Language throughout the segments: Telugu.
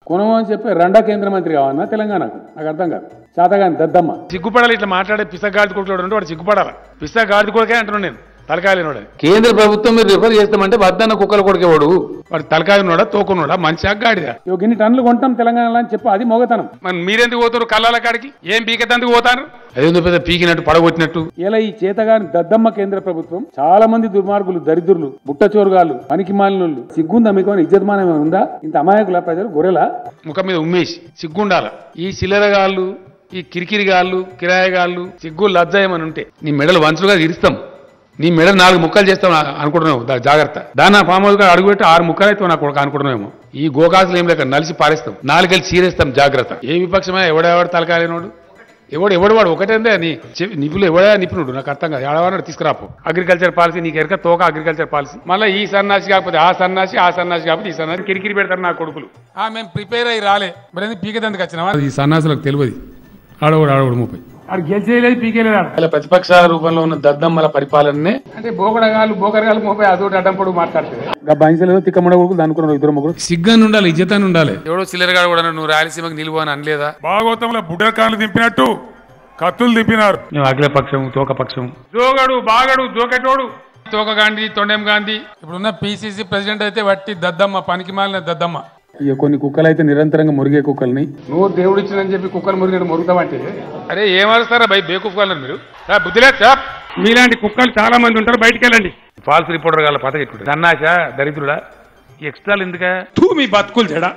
కొనము అని చెప్పి రెండా కేంద్ర మంత్రి కావన్నా తెలంగాణకు నాకు అర్థం కాదు శాతగాని దద్దమ్మ సిగ్గుపడాలి ఇట్లా మాట్లాడే పిసగాడి కొడుకులు ఉంటే వాడు సిగ్గుపడాలి పిసగాడి కొడుకే అంటున్నాను నేను తలకాయలేనోడు కేంద్ర ప్రభుత్వం మీరు రిఫర్ చేస్తామంటే వద్దన్న కుక్కలు కొడుకేవాడు వాడు తలకాయలున్నాడా తోకున్నాడా మంచిగా గాడిదా ఇవి ఇన్ని టన్నులు కొంటాం తెలంగాణలో అని చెప్పి అది మొగతనం మరి మీరెందుకు పోతారు కళ్ళాల కాడికి ఏం పీకెత్తందుకు పోతారు అదేందో పెద్ద పీకినట్టు పడగొట్టినట్టు ఇలా ఈ చేతగాని దద్దమ్మ కేంద్ర ప్రభుత్వం చాలా మంది దుర్మార్గులు దరిద్రులు బుట్టచోరుగాళ్ళు పనికి మాలినోళ్ళు సిగ్గుందా మీకు ఏమైనా ఇజ్జతమానం ఏమైనా ఉందా ఇంత అమాయకుల ప్రజలు గొర్రెలా ముఖం మీద ఉమ్మేసి సిగ్గుండాల ఈ చిల్లరగాళ్ళు ఈ కిరికిరిగాళ్ళు కిరాయగాళ్ళు సిగ్గు లజ్జ ఏమని ఉంటే నీ మెడలు వంచులుగా ఇరుస్తాం నీ మెడ నాలుగు ముక్కలు చేస్తాం ఆ- అనుకుంటున్నావు దా- జాగ్రత్త దాన్ని ఫామ్ హౌస్ గా అడుగుపెట్టి ఆరు ముక్కలు అయితే నాకు కొడుకు అనుకుంటున్నామో ఈ గోకాసులు ఏం లేక నలిసి పారేస్తాం నాలుగేళ్ళు చీరేస్తాం జాగ్రత్త ఏ విపక్షమే ఎవడెవడు తలకాలేనోడు ఎవడు ఎవడు వాడు ఒకటేందే నీ చెవి- నిపుణులు ఎవడా నిపుణుడు నాకు అర్థం కాదు ఎవడవాడు తీసుకురాపు అగ్రికల్చర్ పాలసీ నీకు ఎరక తోక అగ్రికల్చర్ పాలసీ మళ్ళీ ఈ సన్నాసి కాకపోతే ఆ సన్నాసి ఆ సన్నాసి కాకపోతే ఈ సన్నాసి కిరికిరి పెడతారు నా కొడుకులు మేము ప్రిపేర్ అయ్యి రాలే మరి ఎందుకు పీకేదందుకు వచ్చినావా ఈ సన్నాసులకు తెలియదు ఆడవాడు ఆడవాడు ముప్పై ఆడు గెలిచేయలేదు పీకేలేదు ఇలా ప్రతిపక్షాల రూపంలో ఉన్న దద్దమ్మల పరిపాలననే అంటే బోకడగాలు బోకరగాలు ముప్పై అదొకటి అడ్డం పొడుగు మాట్లాడుతుంది ఇంకా బైన్సలు తిక్కమ్మడ కొడుకు దానుకున్నారు ఇద్దరు ముగ్గురు సిగ్గాని ఉండాలి ఇజ్జతాన్ని ఉండాలి ఎవడో చిల్లరగాడు కూడా నువ్వు రాయలసీమకి నిలువు అని అనలేదా భాగవతంలో బుడ్డకాలు దింపినట్టు కత్తులు దింపినారు నువ్వు అఖిల పక్షం తోక పక్షం జోగడు బాగడు జోకెటోడు తోక గాంధీ తొండెం గాంధీ ఇప్పుడున్న పిసిసి ప్రెసిడెంట్ అయితే వట్టి దద్దమ్మ పనికి మాలిన దద్దమ్మ ఇక కొన్ని కుక్కలు అయితే నిరంతరంగా మురిగే కుక్కల్ని నువ్వు దేవుడు ఇచ్చినని చెప్పి కుక్కలు మురిగినట్టు మురుగుతావంటే అరే ఏమరుస్తారా భయ్ బేకూఫ్ వాళ్ళని మీరు రా, బుద్ధిలే చాప్ మీలాంటి కుక్కలు చాలా మంది ఉంటారు బయటికి వెళ్ళండి ఫాల్స్ రిపోర్టర్ గాల పత చెప్పుడు సన్నాశ దరిద్రుడా ఈ ఎక్స్ట్రాలు ఎందుకా తూ మీ బతుకులు చెడ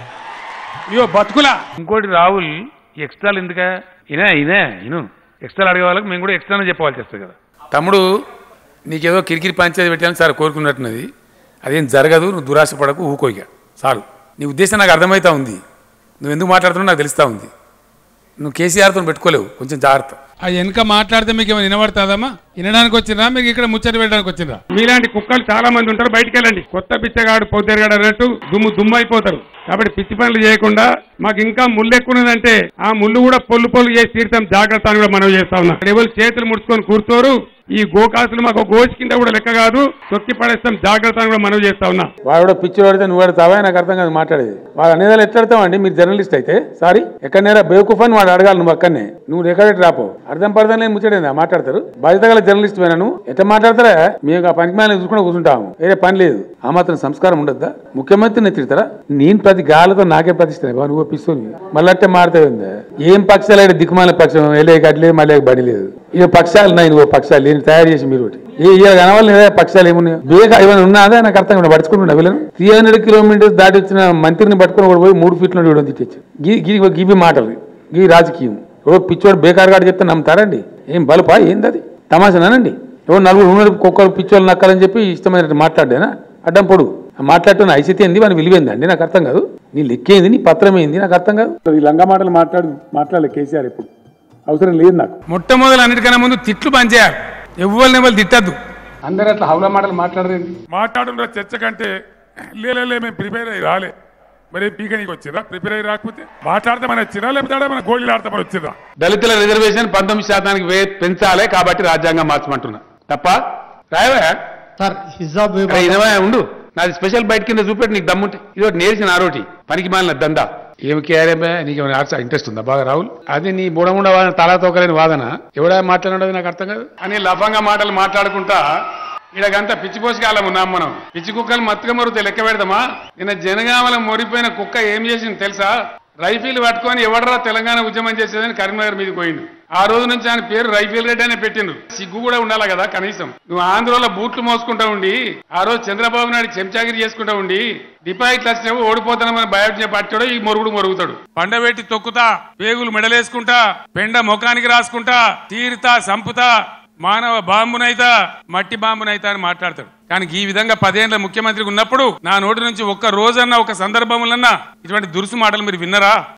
ఇయో బతుకులా ఇంకోటి రాహుల్ ఈ ఎక్స్ట్రాలు ఎందుకా ఇనే ఇనే ఇను ఎక్స్ట్రాలు అడిగే వాళ్ళకి మేము కూడా ఎక్స్ట్రానే చెప్పాల్సి వస్తుంది కదా తమ్ముడు నీకేదో కిరికిరి పంచాయతీ పెట్టాలని సార్ కోరుకున్నట్టున్నది అదేం జరగదు నువ్వు దురాశ పడకు ఊకోయిక చాలు నీ ఉద్దేశం నాకు అర్థమవుతా ఉంది నువ్వు ఎందుకు మాట్లాడుతున్నావు నాకు తెలుస్తా ఉంది నువ్వు కేసీఆర్తో పెట్టుకోలేవు కొంచెం జాగ్రత్త ఆ వెనక మాట్లాడితే మీకు ఏమైనా వినబడుతుందమ్మా వినడానికి వచ్చిందా మీకు ఇక్కడ ముచ్చట పెట్టడానికి వచ్చిందా మీలాంటి కుక్కలు చాలా మంది ఉంటారు బయటికి వెళ్ళండి కొత్త పిచ్చగాడు పొద్దుగాడు అన్నట్టు దుమ్ము దుమ్ము అయిపోతారు కాబట్టి పిచ్చి పనులు చేయకుండా మాకు ఇంకా ముళ్ళు ఎక్కువ ఉన్నదంటే ఆ ముళ్ళు కూడా పొల్లు పొల్లు చేసి తీరుతాం జాగ్రత్త అని కూడా మనం చేస్తా ఉన్నాం ఎవరు చేతులు ముడుచుకొని కూర్చోరు ఈ గోకాసులు మాకు గోచి కింద కూడా లెక్క కాదు తొక్కి పడేస్తాం జాగ్రత్త అని కూడా మనం చేస్తా ఉన్నాం వాడు పిచ్చి పడితే నువ్వు పడతావా నాకు అర్థం కాదు మాట్లాడేది వాడు అనేది ఎట్లాడతావండి మీరు జర్నలిస్ట్ అయితే సారీ ఎక్కడనేరా బేవకూఫ్ అని వాడు అడగాలి నువ్వు అక్కడనే నువ్వు ఎక్కడ రాపో అర్థం పడదాం లేని ముచ్చడేందా మాట్లాడతారు బాధ్యత గల జర్నలిస్ట్ పోయినా నువ్వు ఎట్లా మాట్లాడతారా మేము ఆ పనికి మేళ చూసుకుంటూ కూర్చుంటాము వేరే పని లేదు ఆ మాత్రం సంస్కారం ఉండద్దా ముఖ్యమంత్రిని తిడతారా నేను ప్రతి గాలతో నాకే ప్రతిష్టాను బాబు నువ్వు పిస్తూని మళ్ళీ అట్టే మారుతాయిందా ఏం పక్షాలు అయితే దిక్కుమాల పక్షం వెళ్ళే గట్లేదు మళ్ళీ బడి లేదు ఇక పక్షాలు ఉన్నాయి నువ్వు పక్షాలు నేను తయారు చేసి మీరు ఒకటి ఏ ఇవాళ కనవాలి పక్షాలు ఏమున్నాయి బేగా ఏమైనా ఉన్నదా నాకు అర్థం కాదు పడుచుకుంటున్నా వీళ్ళను త్రీ హండ్రెడ్ కిలోమీటర్స్ దాటి వచ్చిన మంత్రిని పట్టుకొని ఒకడు పోయి మూడు ఫీట్ల ఇవ్వడం తిట్టచ్చు గీ గీ గివి మాటలు గీ రాజకీయం ఎవడో పిచ్చోడు బేకార్ గాడు చెప్తే నమ్ముతారండి ఏం బలుపా ఏంది అది తమాషానండి ఎవరు నలుగురు ఉన్నది కుక్కలు పిచ్చోళ్ళు నక్కాలని చెప్పి ఇష్టమైనట్టు మాట్లాడానా అడ్డం పొడు మాట్లాడుతున్న ఐసితే ఏంది వాని విలువైంది అండి నాకు అర్థం కాదు నీ లెక్కేంది నీ పత్రం ఏంది నాకు అర్థం కాదు ఈ లంగా మాటలు మాట్లాడు మాట్లాడలే కేసీఆర్ ఇప్పుడు అవసరం లేదు నాకు మొట్టమొదలు అన్నిటికన్నా ముందు తిట్లు పనిచేయాలి ఎవరిని ఎవరు తిట్టద్దు అందరూ అట్లా హౌలా మాటలు మాట్లాడరేంటి మాట్లాడున్న చర్చ కంటే లేలే మేము ప్రిపేర్ అయ్యి రాలే మరి పీకనీకి వచ్చిరా ప్రిపేర్ అయ్యి రాకపోతే మాట్లాడితే మన వచ్చిరా లేకపోతే ఆడ మన గోళీలు ఆడతామని వచ్చిరా దళితుల రిజర్వేషన్ పంతొమ్మిది శాతానికి వే- పెంచాలే కాబట్టి రాజ్యాంగం మార్చమంటున్నా తప్ప రాయవా సార్ హిజాబ్ అరే ఇనవా ఉండు నాది స్పెషల్ బయట కింద చూపెట్టి నీకు దమ్ముంటే ఇది ఒకటి నేర్చిన ఆరోటి పనికి మాలిన దందా ఏమి కేఆర్ఎం నీకు ఏమైనా ఆర్ట్స్ ఇంట్రెస్ట్ ఉందా బాగా రాహుల్ అది నీ బుడముండ వాదన తలా తోకలేని వాదన ఎవడా మాట్లాడదు నాకు అర్థం కాదు అని లఫంగా మాటలు మాట్లాడుకుంటా ఇలాగంతా పిచ్చి పోసికాలం ఉన్నాం మనం పిచ్చి కుక్కలు మత్తుగా మరుగుతాయి లెక్క పెడదామా నిన్న జనగామల మొరిపోయిన కుక్క ఏం చేసింది తెలుసా రైఫిల్ పట్టుకొని ఎవడరా తెలంగాణ ఉద్యమం చేసేదని కరీంనగర్ మీదకి పోయిండు ఆ రోజు నుంచి ఆయన పేరు రైఫిల్ రెడ్డి అనే పెట్టిండు సిగ్గు కూడా ఉండాలి కదా కనీసం నువ్వు ఆంధ్రలో బూట్లు మోసుకుంటా ఉండి ఆ రోజు చంద్రబాబు నాయుడు చెంచాగిరి చేసుకుంటా ఉండి డిపాజిట్లు వచ్చినప్పుడు ఓడిపోతానమని బయోటనే పట్టాడు ఈ మొరుగుడు మొరుగుతాడు పండబెట్టి తొక్కుతా పేగులు మెడలేసుకుంటా పెండ ముఖానికి రాసుకుంటా తీరుతా సంపుతా మానవ బాంబునైతా మట్టి బాంబునైతా అని మాట్లాడతాడు కానీ ఈ విధంగా పదేళ్ల ముఖ్యమంత్రికి ఉన్నప్పుడు నా నోటి నుంచి ఒక్క రోజన్నా ఒక సందర్భములన్నా ఇటువంటి దురుసు మాటలు మీరు విన్నరా